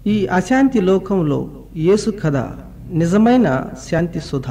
ఈ అశాంతి లోకంలో యేసు కథ నిజమైన శాంతి సుధ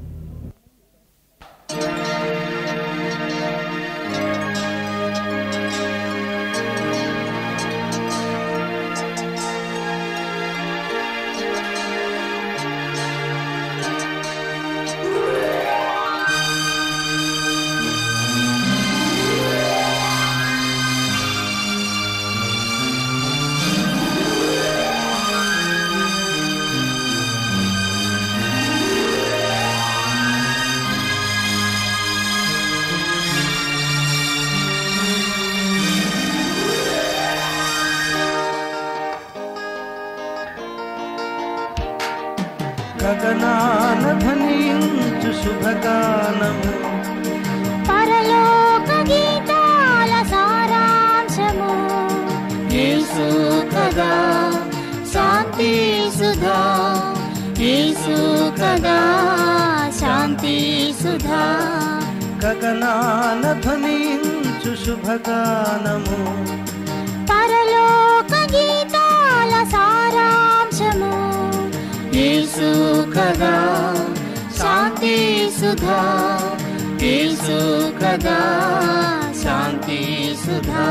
గగనాన ధ్వనించు శుభగానము పరలోక గీతాల సారాంశము యేసు కదా శాంతి సుధా యేసు కదా శాంతి సుధా గగనాన ధ్వనించు శుభగానము పరలోక గీతాల సారాంశము యేసు కదా శాంతి సుధా యేసు కదా శాంతి సుధా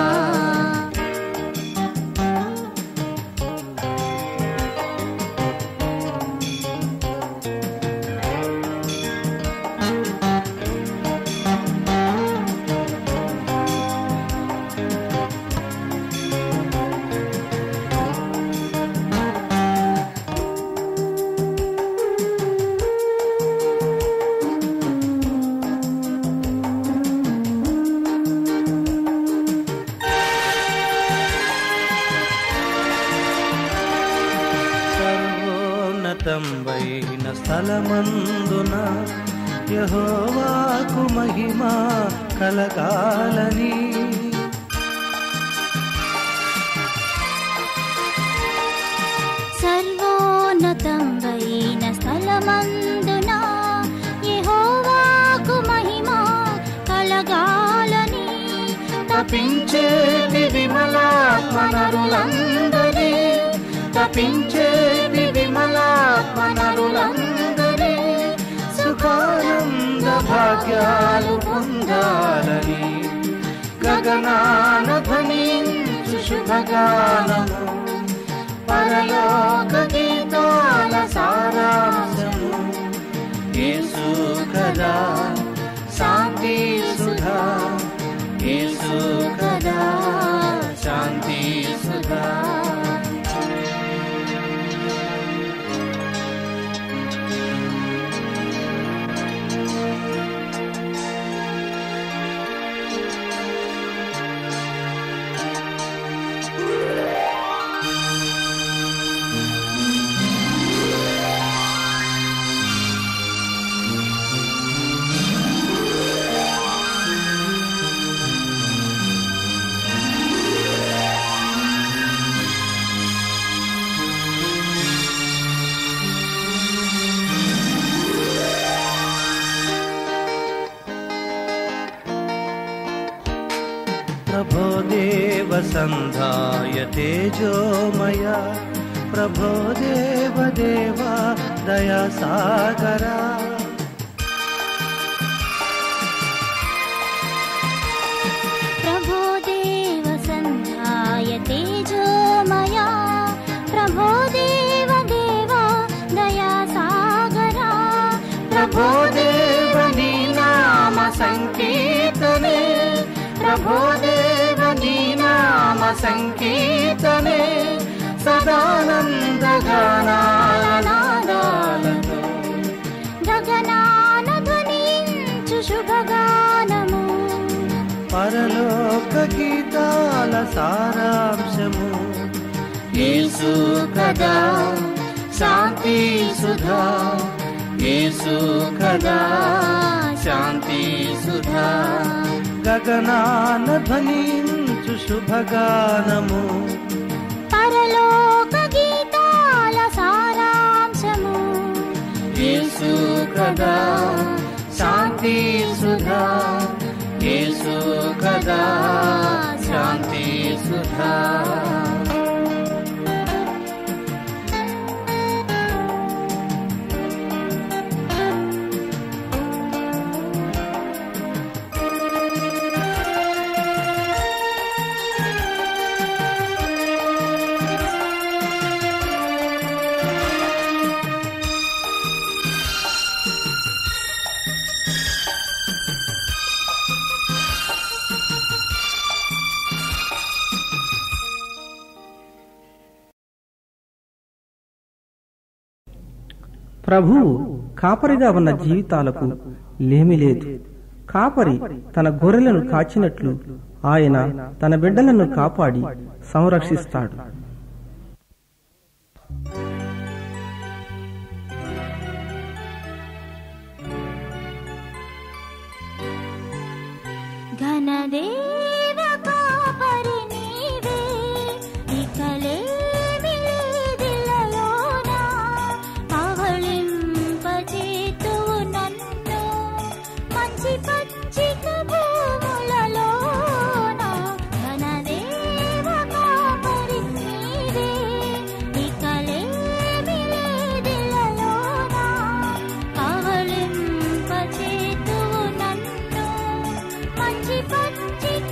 సర్వోన్నతంబైన స్థలమందున యహోవాకు మహిమ కలగాలని సర్వోన్నతం వైన స్థలమందున యెహోవాకు మహిమ కలగాలని తపించేటి విమలాత్మనరులందరి తపించేటి విమలాత్మనరులందరి సుఖానంద భాగ్యాలు పొందాలని గగనాన ధ్వనించు శుభగానము పరలోక గీతాల సారాంశము యేసు కదా శాంతి సుధా యేసు కదా శాంతి సుధా प्रभो देव सन्धाय तेजोमय प्रभो देव देवा दया सागरा प्रभो देव सन्ध्याय तेजोमया प्रभो देव देवा दया सागरा प्रभो देव नी नाम सङ्कीर्तने प्रभो देव नी नाम सङ्कीर्तने సదానందగానాలనాదాలతో గగనాన ధ్వనించు శుభగానము పరలోక గీతాల సారాంశము యేసు కదా శాంతి సుధా యేసు కదా శాంతి సుధా గగనాన ధ్వనించు శుభగానము పరలోక గీతాల సారాంశము యేసు కదా శాంతి సుధా యేసు కదా శాంతి సుధా ప్రభువు కాపరిగా ఉన్న జీవితాలకు లేమి లేదు కాపరి తన గొర్రెలను కాచినట్లు ఆయన తన బిడ్డలను కాపాడి సంరక్షిస్తాడు ఘనదేవ కాపరి నీవే ఇకలేమి లేదిలలోన పవళింపచేతువు నన్ను మంచి పచ్చిక భూములలోన ఘనదేవ కాపరి నీవే ఇకలేమి లేదిలలోన పవళింపచేతువు నన్ను మంచి పచ్చిక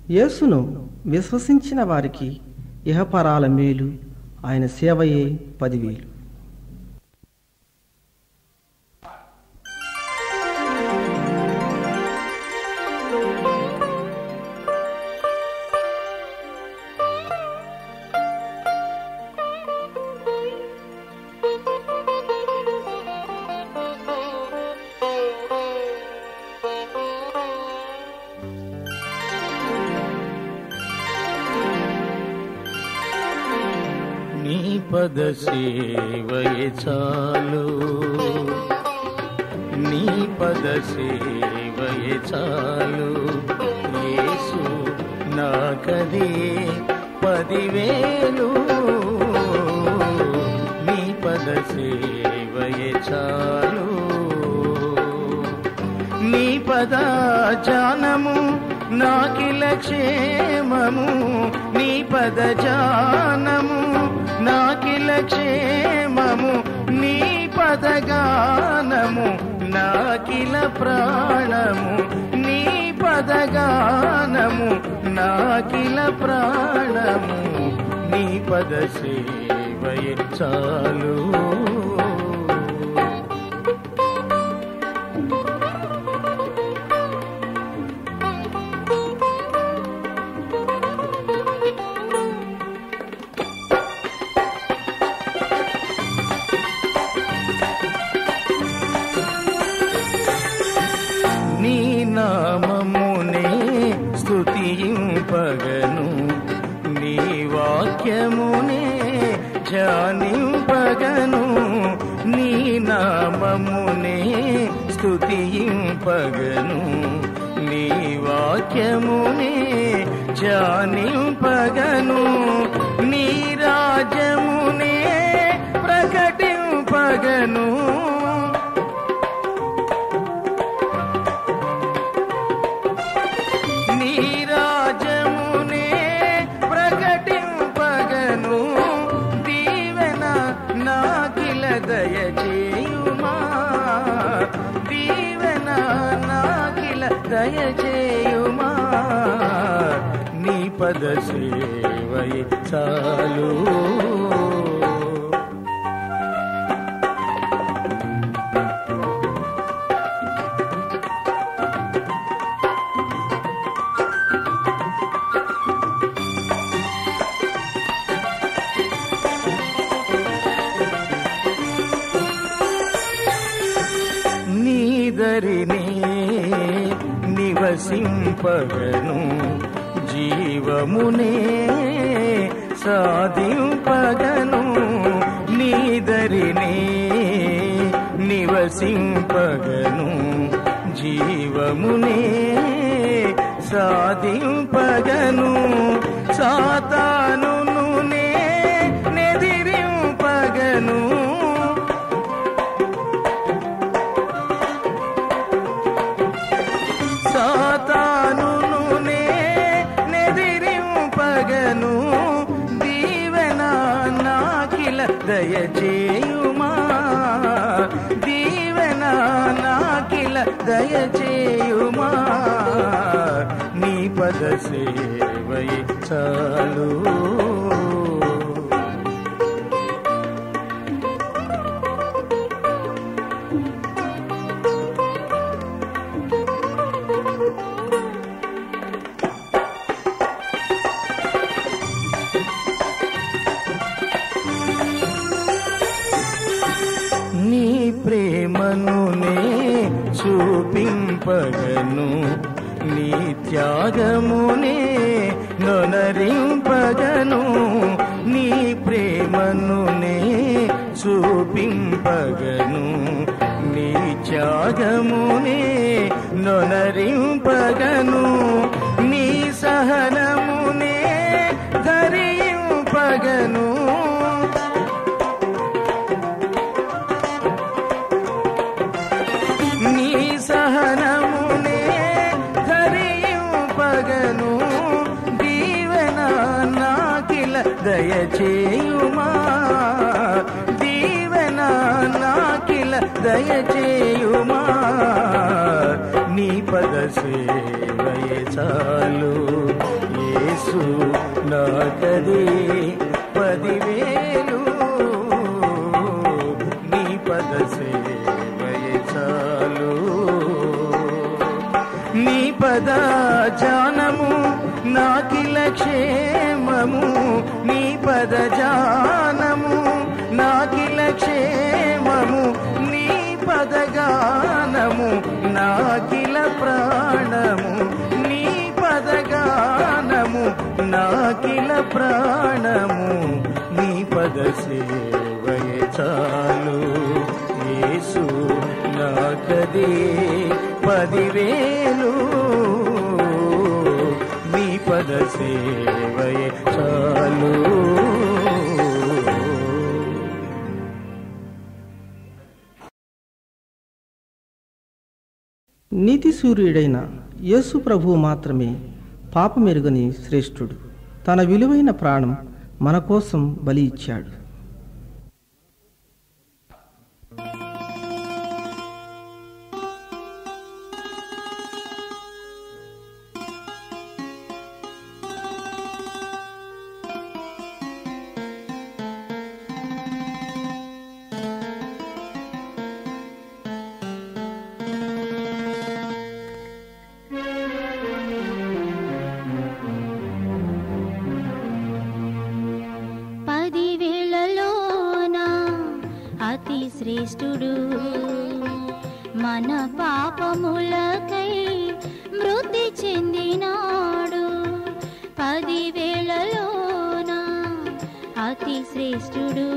యేసును విశ్వసించిన వారికి ఇహపరాల మేలు ఆయన సేవయే పదివేలు నీ పద సేవయే చాలు నీ పద సేవయే చాలు యేసు నాకదే పదివేలు నీ పద సేవయే చాలు నీ పద జానము నాకిల క్షేమము నీ పద జానము నాకిల క్షేమము నీ పద గానము నాకిల ప్రాణము నీ పద గానము నాకిల ప్రాణము నీ పద సేవయే చాలు నీ నామమునే స్తుతింపగను నీ వాక్యమునే జానింపగను నీ నామమునే స్తుతింపగను నీ వాక్యమునే జానింపగను నీ రాజ్యమునే ప్రకటింపగను నీరాజమునే ప్రకటింపగను దీవెన నాకిల దయచేయుమా దీవెన నాకిల దయచేయుమా నీ పద సేవై చాలు నీదరినే నివసింపగను జీవమునే సాధింపగను నీదరినే నివసింపగను జీవమునే సాధింపగను సాతానును నే నెదిరింపగను సాతానును నే నెదిరింపగను దీవెన నాకిల దయచేయుమా దీవెన నాకిల దయచేయుమా నీ పద సేవై చాలు నీ ప్రేమను నే చూపింపగను నీ త్యాగమునే నొనరింపగను నీ ప్రేమను నే చూపింపగను నీ త్యాగమునే నొనరింపగను నీ సహనమునే ధరింపగను నీ సహనమునే ధరింపగను దీవెన నాకిల దయచేయుమా దీవెన నాకిల దయచేయుమా నీ పద సేవయే చాలు యేసు నాకదే పదివేలు నీ పద సేవయే చాలు నీ పద జానము నాకిల క్షేమము నీ పద జానము నాకిల క్షేమము నీ పదగానము నాకిల ప్రాణము నీ పదగానము నాకిల ప్రాణము నీ పద సేవయే చాలు యేసు నాకదే పదివేలు నీ పద సేవయే చాలు నీతి సూర్యుడైన యేసు ప్రభువు మాత్రమే పాపమెరుగని శ్రేష్ఠుడు తన విలువైన ప్రాణం మన కోసం బలి ఇచ్చాడు పదివేలలోన అతి శ్రేష్ఠుడు మన పాపములకై మృతి చెందినాడు పదివేలలోన అతి శ్రేష్ఠుడు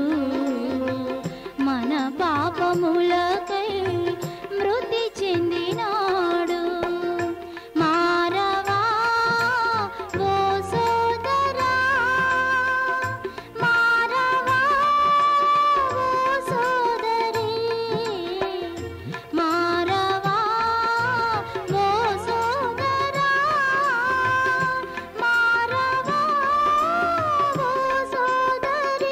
మన పాపములకై మృతి చెందినాడు మారవా ఓ సోదరా మారవా ఓ సోదరీ మారవా ఓ సోదరా మారవా ఓ సోదరీ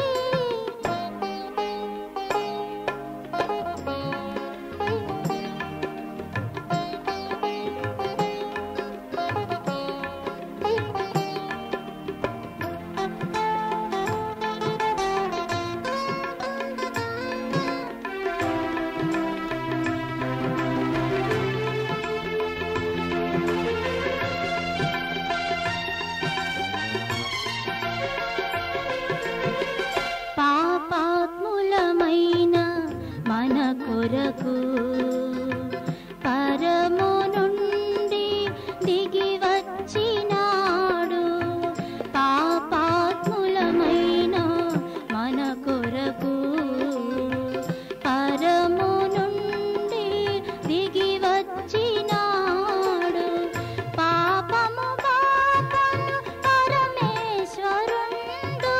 పాపాత్ములమైన మన కొరకు పరము నుండి దిగి వచ్చినాడు పాపాత్ములమైన మన కొరకు పరము నుండి దిగి వచ్చినాడు పాపము పాపను పరమేశ్వరుండు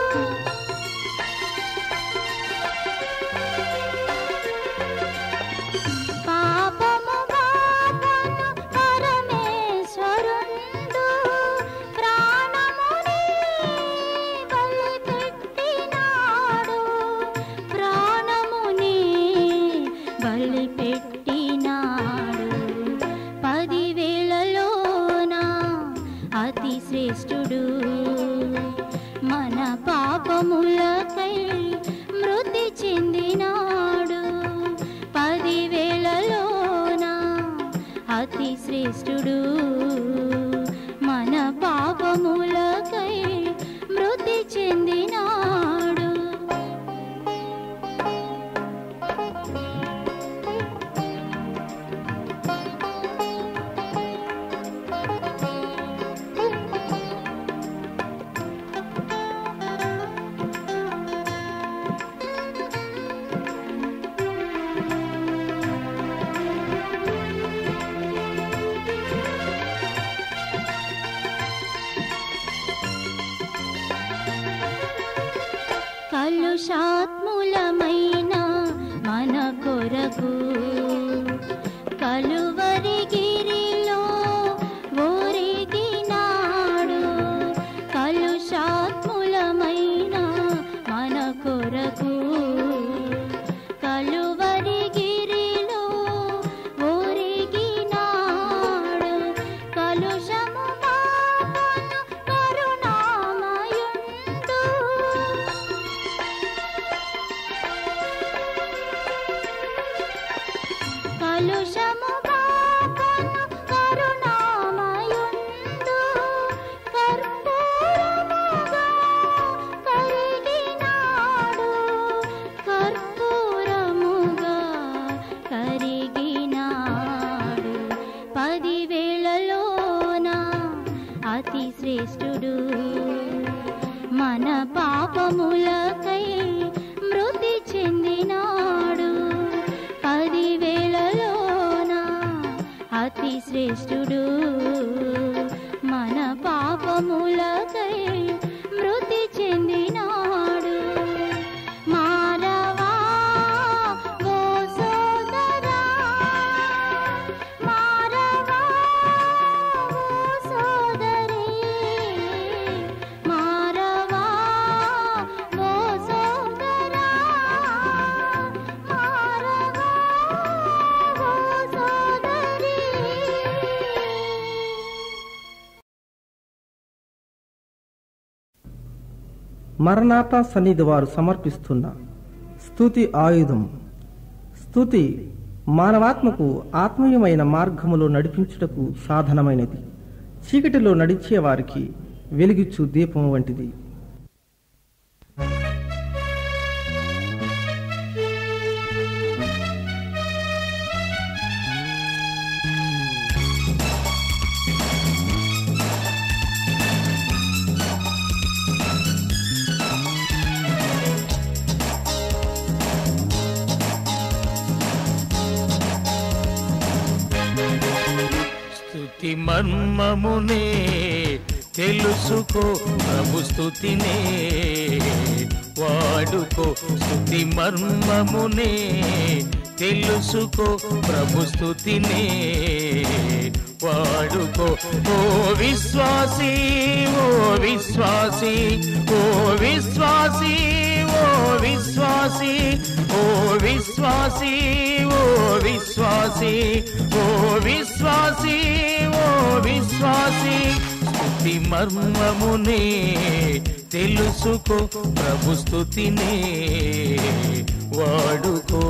పాపము పాపను పరమేశ్వరుండు ప్రాణముని బలిపెట్టినాడు ప్రాణముని బలిపెట్టినాడు పదివేలలోన అతి శ్రేష్ఠుడు మన పాపములకై మృతి చెందినాడు పదివేలలోన అతి శ్రేష్ఠుడు మన పాపములకై మృతి చెందినాడు కలుషాత్ములమైన మన కొరకు కలువరి గిరిలో ఊరిగినాడు కలుషాత్ములమైన మన కొరకు కలువరి గిరిలో ఊరిగినాడు కలుషము పాపను కలుషముగా కను కరుణామయుండు కర్పూరముగా కరిగినాడు కర్పూరముగా కరిగినాడు పదివేళలోన అతి శ్రేష్ఠుడు మన పాపములకై మృతి చెందినాడు పదివేళలోన అతి శ్రేష్ఠుడు మన పాపములకై మృతి చెందినాడు మారవా ఓ సోదరా మారవా ఓ సోదరీ మారవా ఓ సోదరా మారవా ఓ సోదరీ మరణాత సన్నిధి వారు సమర్పిస్తున్న స్తుతి ఆయుధం స్తుతి మానవాత్మకు ఆత్మీయమైన మార్గములో నడిపించుటకు సాధనమైనది చీకటిలో నడిచే వారికి వెలిగిచ్చు దీపం వంటిది స్తుతి మర్మమునే తెలుసుకో ప్రభు స్తుతినే వాడుకో స్తుతి మర్మమునే తెలుసుకో ప్రభు స్తుతినే వాడుకో ఓ విశ్వాసీ ఓ విశ్వాసీ ఓ విశ్వాసీ ఓ విశ్వాసీ ఓ విశ్వాసీ ఓ విశ్వాసీ ఓ విశ్వాసీ ఓ విశ్వాసీ స్తుతి మర్మమునే తెలుసుకో ప్రభు స్తుతినే వాడుకో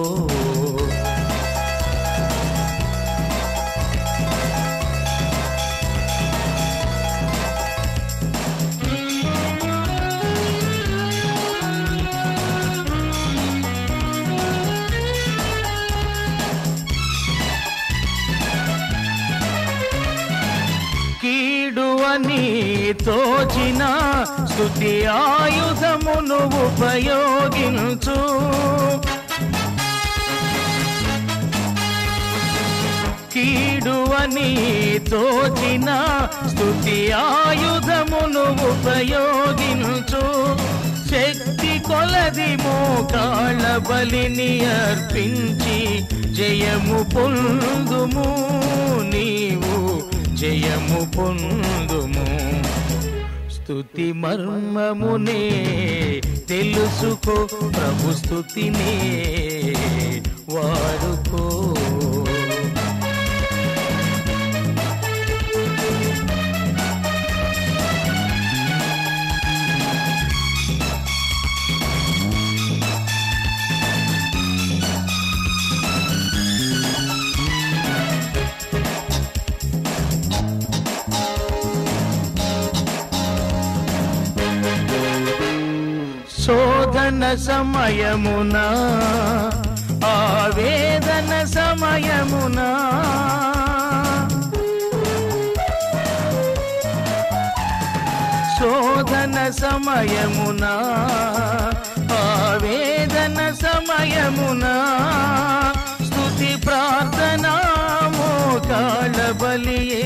కీడు అని తోచిన స్తుతి ఆయుధమును ఉపయోగించు కీడు అని తోచిన స్తుతి ఆయుధమును ఉపయోగించు శక్తి కొలది మోకాళ్ళ బలిని అర్పించి జయము పొందుము నీవు జయము పొందుము స్తుతి మర్మమునే తెలుసుకో ప్రభు స్తుతినే వాడుకో శోధన సమయమున ఆవేదన సమయమున శోధన సమయమున ఆవేదన సమయమున స్తుతి ప్రార్థన మోకాళ్ళ బలియే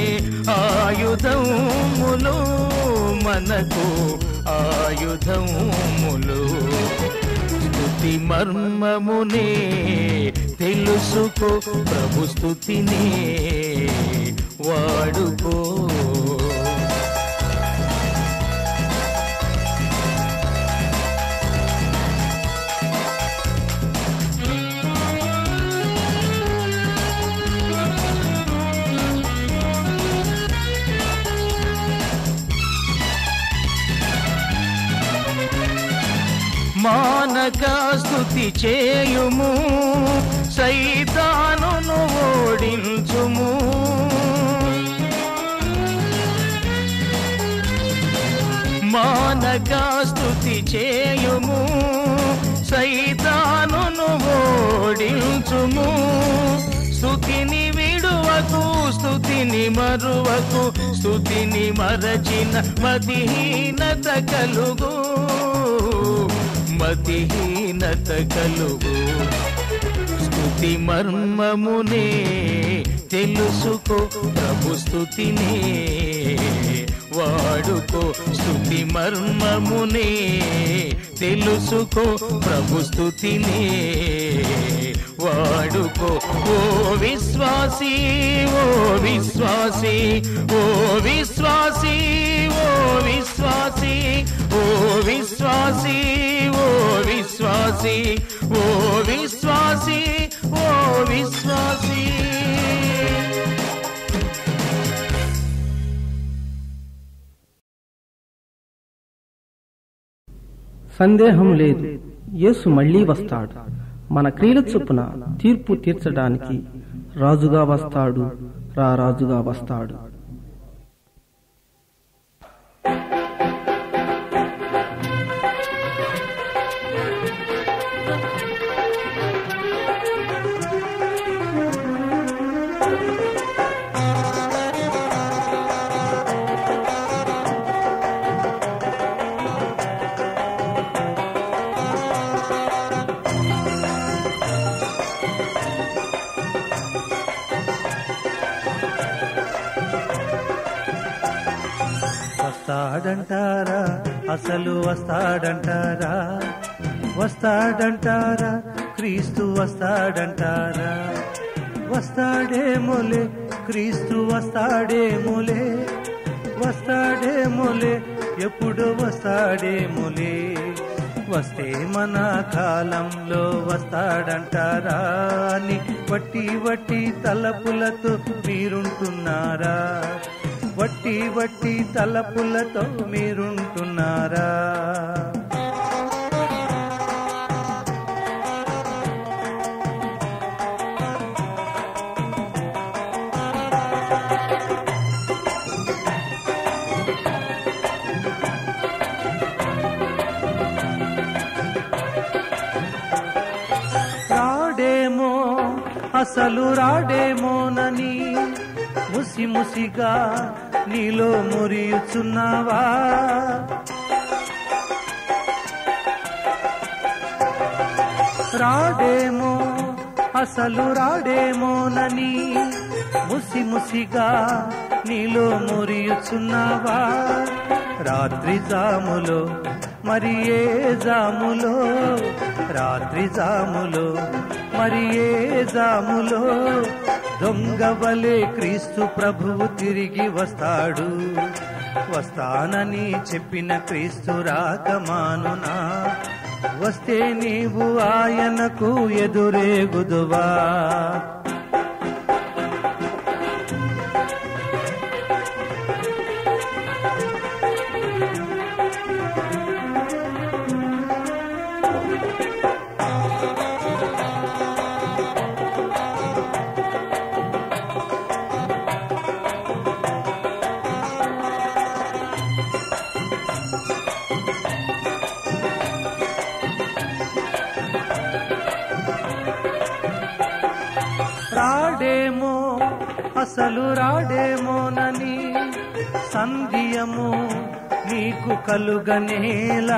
ఆయుధములు మనకు ఆయుధములు స్తుతి మర్మమునే తెలుసుకో ప్రభు స్తుతినే వాడుకో మానక స్థుతి చేయుము సైతానును బోధించుము మానగా స్థుతి చేయుము సైతానును ఓడించుము స్థుతిని విడువకు స్థుతిని మరువకు స్థుతిని మరచిన మతిహీనత కలుగు మతిహీనత కలుగు స్థుతి మర్మమునే తెలుసుకో ప్రభు స్థుతినే వాడుకో స్థుతి మర్మమునే తెలుసుకో ప్రభు స్థుతినే వాడుకో ఓ విశ్వాసీ ఓ విశ్వాసీ ఓ విశ్వాసీ ఓ విశ్వాసీ ఓ విశ్వాసీ ఓ విశ్వాసీ ఓ విశ్వాసీ ఓ విశ్వాసీ సందేహం లేదు యేసు మళ్ళీ వస్తాడు మన క్రియల చొప్పున తీర్పు తీర్చడానికి రాజుగా వస్తాడు రా రాజుగా వస్తాడు వస్తాడంటారా అసలు వస్తాడంటారా వస్తాడంటారా క్రీస్తు వస్తాడంటారా వస్తాడేమోలే క్రీస్తు వస్తాడేమోలే వస్తాడేమోలే ఎప్పుడు వస్తాడేమోలే వస్తే మన కాలంలో వస్తాడంటారా అని వట్టి వట్టి తలపులతో మీరుంటున్నారా వట్టి వట్టి తలపులతో మీరుంటున్నారా రాడేమో అసలు రాడేమోనని ముసి ముసిగా నీలో మురియుచున్నావా రాడేమో అసలు రాడేమోనని ముసి ముసిగా నీలో మురియుచున్నావా రాత్రి జాములో మరి ఏ జాములో రాత్రి జాములో మరి ఏ జాములో దొంగవలే క్రీస్తు ప్రభువు తిరిగి వస్తాడు వస్తానని చెప్పిన క్రీస్తు రాకమానునా వస్తే నీవు ఆయనకు ఎదురేగుదువా రాడేమో అసలు రాడేమోనని సంధ్యము నీకు కలుగనేలా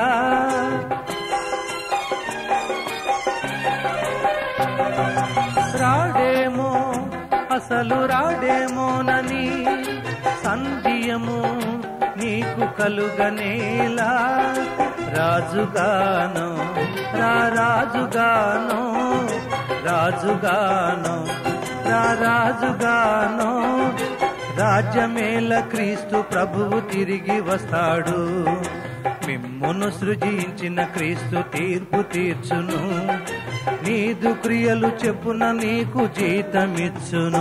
రాడేమో అసలు రాడేమోనని సంధ్యము నీకు కలుగనేలా రాజుగాను రా రాజుగాను రాజుగాను రా రాజుగాను రాజ్యమేల క్రీస్తు ప్రభువు తిరిగి వస్తాడు మిమ్మును సృజించిన క్రీస్తు తీర్పు తీర్చును నీదు క్రియలు చెప్పున నీకు జీతమిచ్చును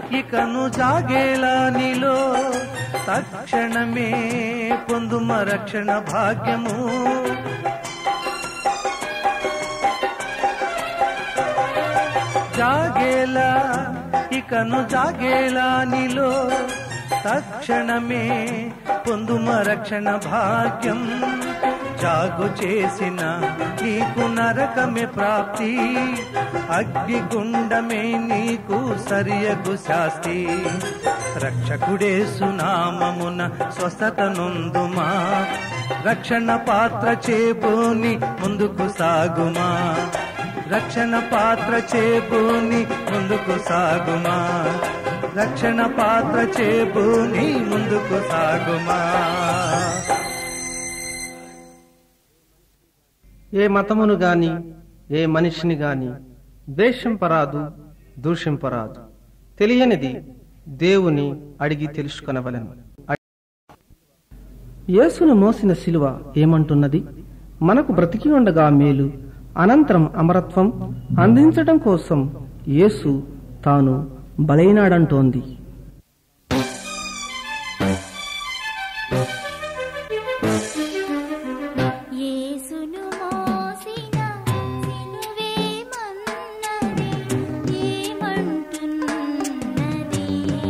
ఇకను జాగేలా నీలో తక్షణమే పొందుమ రక్షణ భాగ్యము జాగేలా ఇకను జాగేలా నీలో తక్షణమే పొందుమ రక్షణ భాగ్యం జాగు చేసిన నీకు నరకమే ప్రాప్తి అగ్నిగుండమే నీకు సరియగు శాస్తి రక్షకుడే సునామమున స్వస్థత నొందుమా రక్షణ పాత్ర చేబోని ముందుకు సాగుమా రక్షణ పాత్ర చేబూని ముందుకు సాగుమా రక్షణ పాత్ర చేబూని ముందుకు సాగుమా ఏ మతమును గాని ఏ మనిషిని గాని ద్వేషింపరాదు దూషింపరాదు తెలియనిది దేవుని అడిగి తెలుసుకొనవలెను యేసును మోసిన శిలువ ఏమంటున్నది మనకు బ్రతికి ఉండగా మేలు అనంతరం అమరత్వం అందించటం కోసం యేసు తాను బలైనాడంటోంది యేసును మోసిన సిలువే మన్నది ఏమంటున్నది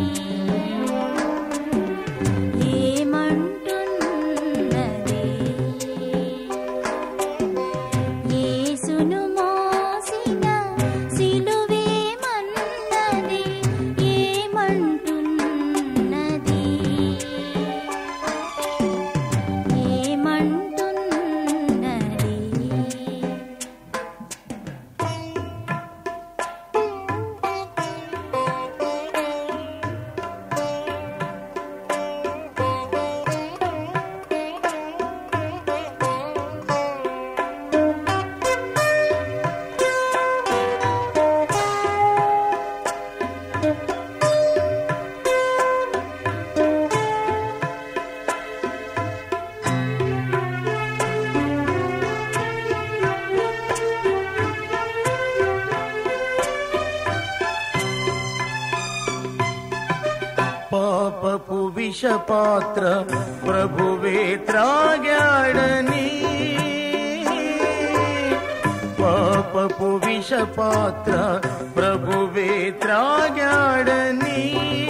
ఏమంటున్నది యేసును మోసిన సిలువే మన్నది ఏమంటున్నది ఏమంటున్నది పాపపు విషపాత్ర ప్రభువే త్రాగాడని పాపపు విషపాత్ర ప్రభువే త్రాగాడని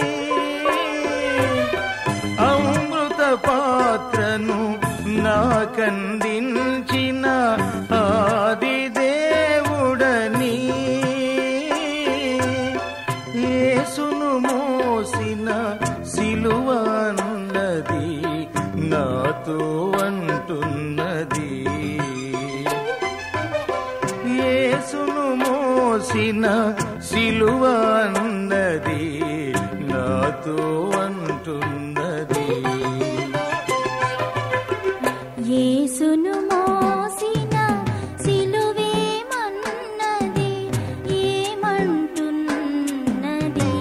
అమృత పాత్రను నాకందించిన ఆది దేవుడని యేసును మోసిన సిలువన్నది నాతో అంటున్నది యేసును మోసిన సిలువన్నది నాతో అంటున్నది యేసును మోసిన సిలువే మన్నది ఏమంటున్నది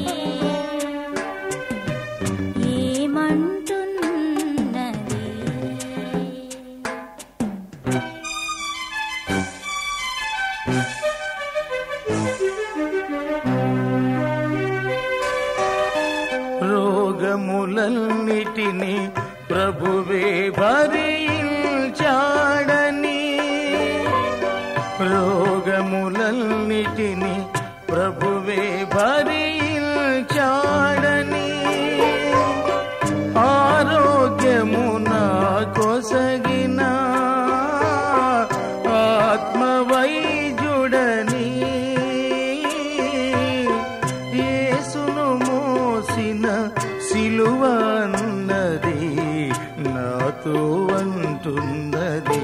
ఏమంటున్నది రోగములన్నిటిని ప్రభువే భరించాడని రోగములన్నిటిని ప్రభువే భరించాడని ఆరోగ్యమున కొసగిన ఆత్మవైజుడని యేసును మోసిన సిలువన్నది నాతో అంటున్నది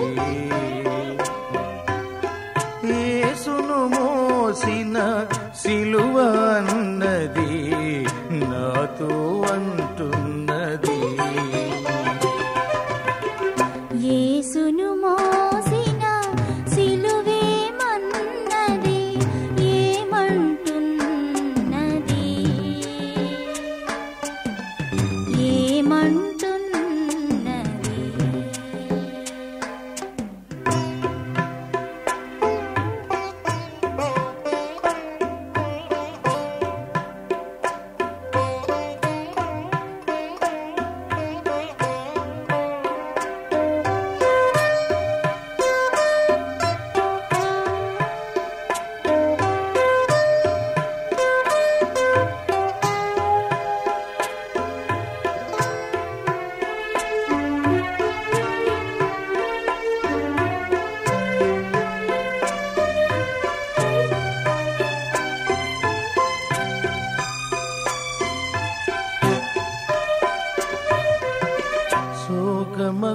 యేసును మోసిన సిలువన్నది నాతో అంటున్నది యేసును మోసిన సిలువే మన్నది ఏమంటున్నది ఏమంటున్నది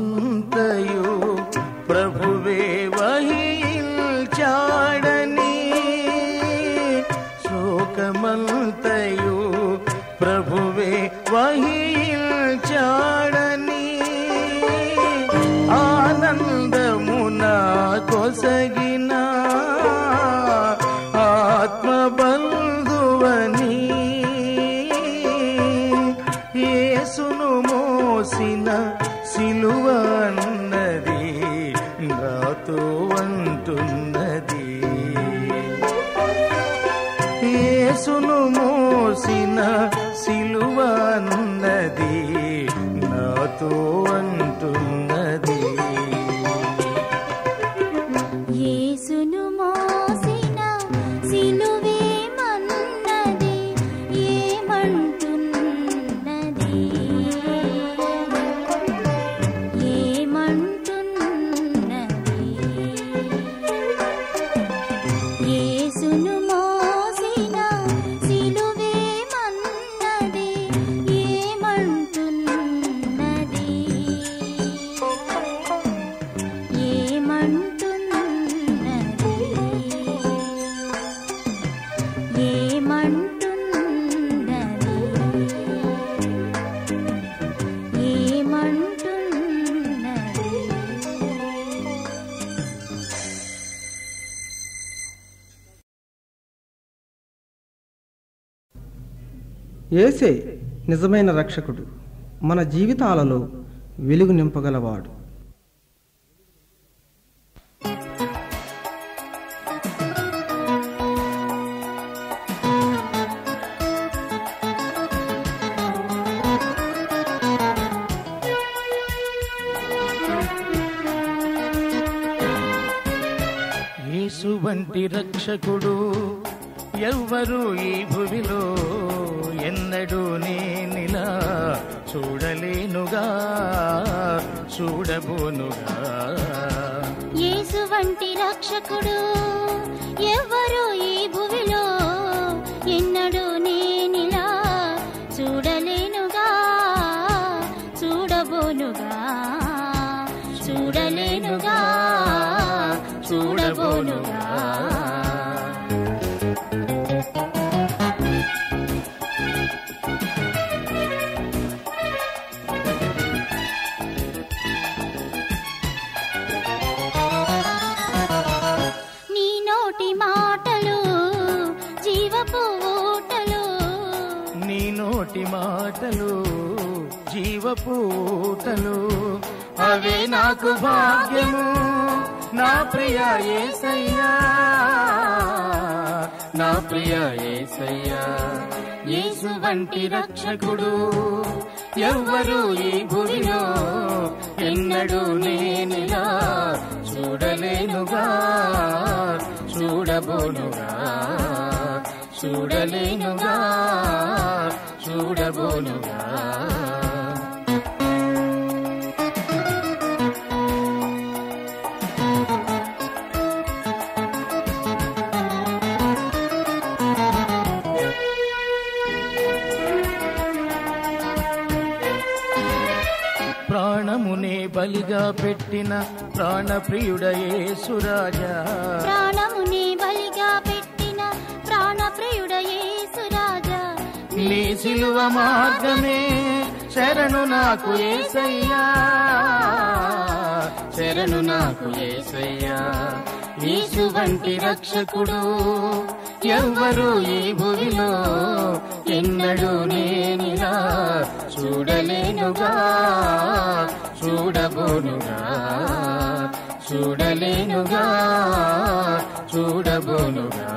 శోకమంతయు ప్రభువే వహించాడని శోకమంతయు ప్రభువే వహించాడని ఆనందమున కొసగిన ఆత్మబంధువని యేసును మోసిన సిలువ అన్నది నాతో అంటున్నది యేసును మోసిన సిలువ అన్నది నాతో అంటున్నది యేసును మోసిన సిలువే మన్నది ఏమంటున్నది ఏమంటున్నది యేసును మోసిన సిలువే మన్నది ఏమంటున్నది ఏమంటున్నది ఏమంటున్నది ఏమంటున్నది ఏసే నిజమైన రక్షకుడు మన జీవితాలలో వెలుగు నింపగలవాడు యేసు వంటి రక్షకుడు ఎవ్వరు ఈ భువిలో ఎన్నడూ నేనిలా చూడలేనుగా చూడబోనుగా యేసు వంటి రక్షకుడు ఎవరు ఈ భువిలో ఎన్నడూ నేనిలా చూడలేనుగా చూడబోనుగా చూడలేనుగా చూడబోనుగా నీ నోటి మాటలు జీవపు ఊటలు నీ నోటి మాటలు జీవపూటలు అవే నాకు భాగ్యము నా ప్రియ ఏసయ్యా నా ప్రియ ఏసయ్యా యేసు వంటి రక్షకుడు ఎవ్వరు ఈ భూమిలో ఎన్నడూ నేనిలా చూడలేనుగా చూడబోనుగా చూడలేనుగా చూడబోనుగా ప్రాణమునే బలిగా పెట్టిన ప్రాణప్రియుడయేసురాజా ప్రాణముని బలిగా పెట్టిన ప్రాణప్రియుడ యేసురాజా నీ సిలువ మార్గమే శరణు నాకు ఏసయ్యా శరణు నాకు ఏసయ్యా యేసు వంటి రక్షకుడు ఎవ్వరు ఈ భూమిలో ఎన్నడూ నేనిలా చూడలేనుగా చూడబోనుగా చూడలేనుగా చూడబోనుగా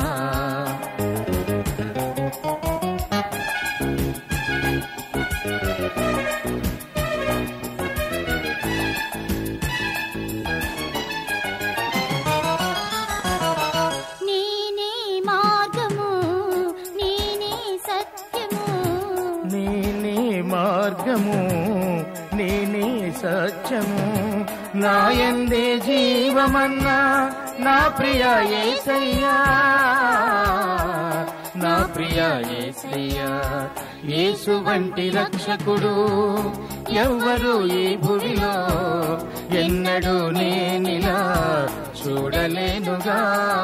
నేనే మార్గము నేనే సత్యము నేనే మార్గము నేనే సత్యము నాయందే జీవమన్నా నా ప్రియ ఏసయ్యా నా ప్రియ యేసయ్యా యేసు వంటి రక్షకుడు ఎవ్వరు ఈ భూమిలో ఎన్నడూ నేనిలా చూడలేనుగా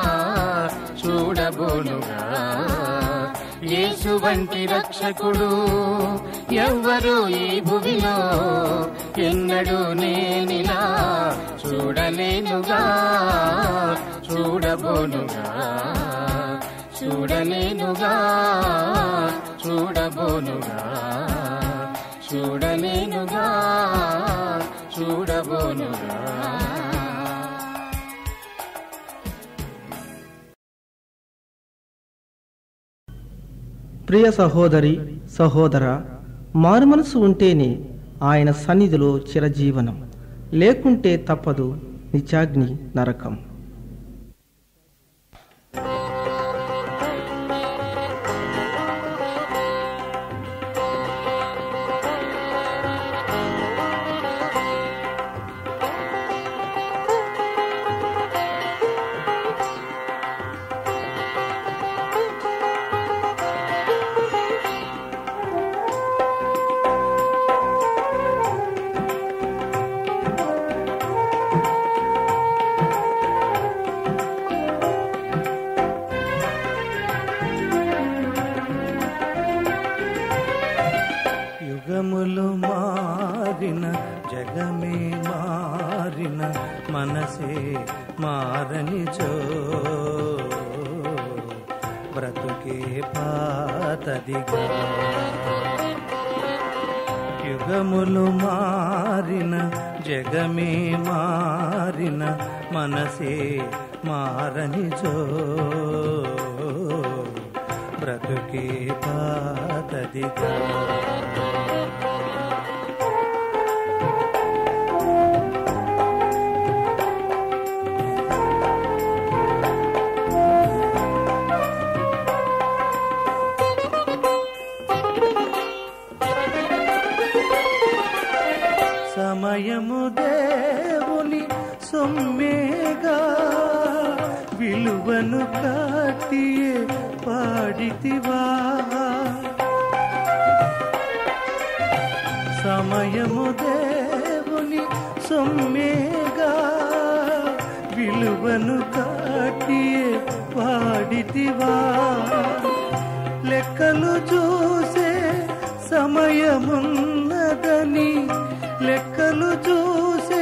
చూడబోనుగా యేసు వంటి రక్షకుడు ఎవ్వరు ఈ భూమిలో ఎన్నడూ నేనిలా చూడలేనుగా చూడబోనుగా చూడలేనుగా చూడబోనుగా చూడలేనుగా చూడబోనుగా ప్రియ సహోదరి సహోదర మారుమనసు ఉంటేనే ఆయన సన్నిధిలో చిరజీవనం లేకుంటే తప్పదు నిత్యాగ్ని నరకం యుగములు మారిన జగమే మారిన మనసే మారనిచో బ్రతుకే పాతదిగా యుగములు మారిన జగమే మారిన మనసే మారనిచో బ్రతుకే పాతదిగా సమయము దేవుని సొమ్మేగా విలువను కాటియే పాడితివా సమయము దేవుని సొమ్మేగా విలువను కాటియే పాడితివా లెక్కలు చూసే సమయమున్నదని లెక్కలు చూసే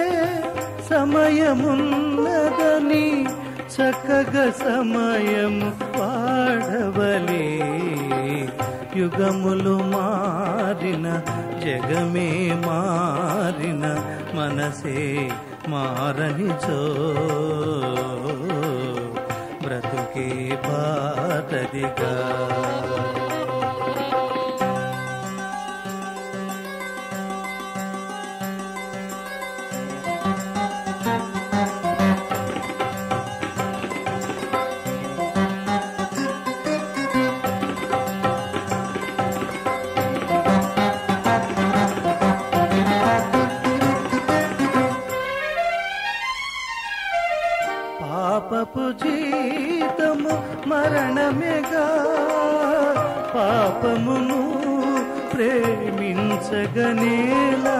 సమయమున్నదని చక్కగా సమయము పాడవలే యుగములు మారిన జగమే మారిన మనసే మారనిచో బ్రతుకే పాతదిగా పాపపు జీతము మరణమేగా పాపమును ప్రేమించగనేలా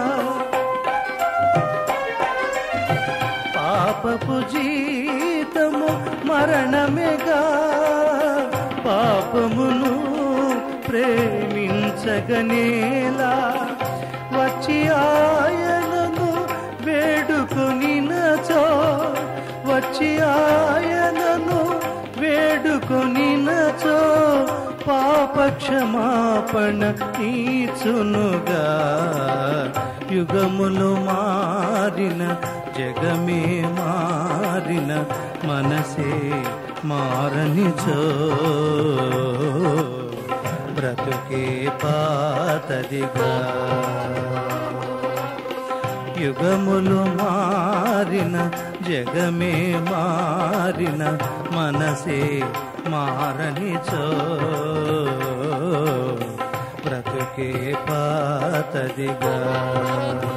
పాపపు జీతము మరణమేగా పాపమును ప్రేమించగనేలా వచ్చి ఆయనను వేడుకొనినచో వచ్చి ఆయనను వేడుకొనినచో పాప క్షమాపణ తీచునుగా యుగములు మారిన జగమే మారిన మనసే మారనిచో బ్రతుకే పాతదిగా యుగములు మారిన జగమే మారిన మనసే మారనిచో బ్రతుకే పాతదిగా